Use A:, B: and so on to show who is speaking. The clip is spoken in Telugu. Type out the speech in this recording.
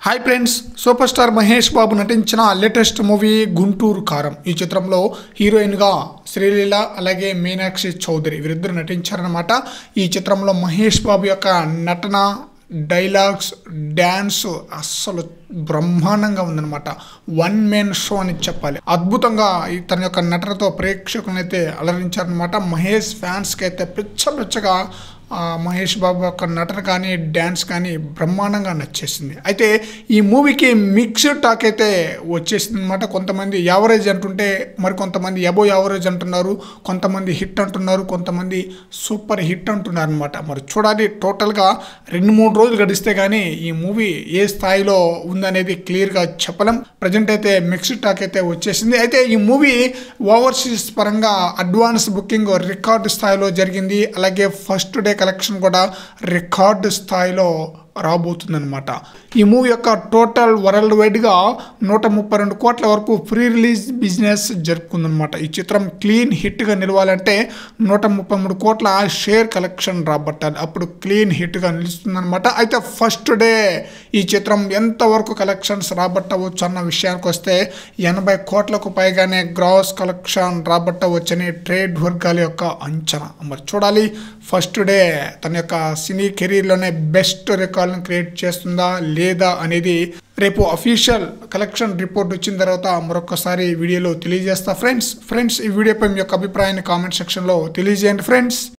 A: hi friends super star Mahesh Babu నటించిన లేటెస్ట్ మూవీ గుంటూరు కారం ఈ చిత్రంలో హీరోయిన్గా శ్రీలీల అలాగే మీనాక్షి చౌదరి వీరిద్దరు నటించారనమాట ఈ చిత్రంలో మహేష్ బాబు యొక్క నటన డైలాగ్స్ డ్యాన్స్ అస్సలు బ్రహ్మాండంగా ఉందన్నమాట వన్ మెన్ షో అని చెప్పాలి అద్భుతంగా ఈ తన యొక్క నటనతో ప్రేక్షకులను అయితే అలరించారనమాట మహేష్ ఫ్యాన్స్కి అయితే పిచ్చ పిచ్చగా ఆ, మహేష్ బాబు యొక్క నటన కానీ డ్యాన్స్ కానీ బ్రహ్మాండంగా నచ్చేసింది అయితే ఈ మూవీకి మిక్స్డ్ టాక్ అయితే వచ్చేసింది అనమాట కొంతమంది యావరేజ్ అంటుంటే మరి కొంతమంది ఎబో యావరేజ్ అంటున్నారు కొంతమంది హిట్ అంటున్నారు కొంతమంది సూపర్ హిట్ అంటున్నారు అనమాట మరి చూడాలి టోటల్గా రెండు మూడు రోజులు గడిస్తే కానీ ఈ మూవీ ఏ స్థాయిలో ఉందనేది క్లియర్గా చెప్పలేం ప్రజెంట్ అయితే మిక్స్డ్ టాక్ అయితే వచ్చేసింది అయితే ఈ మూవీ ఓవర్సీస్ పరంగా అడ్వాన్స్ బుకింగ్ రికార్డు స్థాయిలో జరిగింది అలాగే ఫస్ట్ డే కలెక్షన్ కూడా రికార్డు స్థాయిలో రాబోతుందన్నమాట ఈ మూవీ యొక్క టోటల్ వరల్డ్ వైడ్గా నూట ముప్పై రెండు కోట్ల వరకు ప్రీ రిలీజ్ బిజినెస్ జరుపుకుందనమాట ఈ చిత్రం క్లీన్ హిట్గా నిలవాలంటే నూట ముప్పై మూడు కోట్ల షేర్ కలెక్షన్ రాబట్టాలి అప్పుడు క్లీన్ హిట్గా నిలుస్తుందనమాట అయితే ఫస్ట్ డే ఈ చిత్రం ఎంతవరకు కలెక్షన్స్ రాబట్టవచ్చు అన్న విషయానికి వస్తే ఎనభై కోట్లకు పైగానే గ్రాస్ కలెక్షన్ రాబట్టవచ్చని ట్రేడ్ వర్గాల యొక్క అంచనా మరి చూడాలి ఫస్ట్ డే తన యొక్క సినీ కెరీర్లోనే బెస్ట్ రికార్డులను క్రియేట్ చేస్తుందా లేదా అనేది రేపు అఫీషియల్ కలెక్షన్ రిపోర్ట్ వచ్చిన తర్వాత మరొకసారి వీడియోలో తెలియజేస్తా ఫ్రెండ్స్ ఫ్రెండ్స్ ఈ వీడియోపై మీ యొక్క అభిప్రాయాన్ని కామెంట్ సెక్షన్లో తెలియజేయండి ఫ్రెండ్స్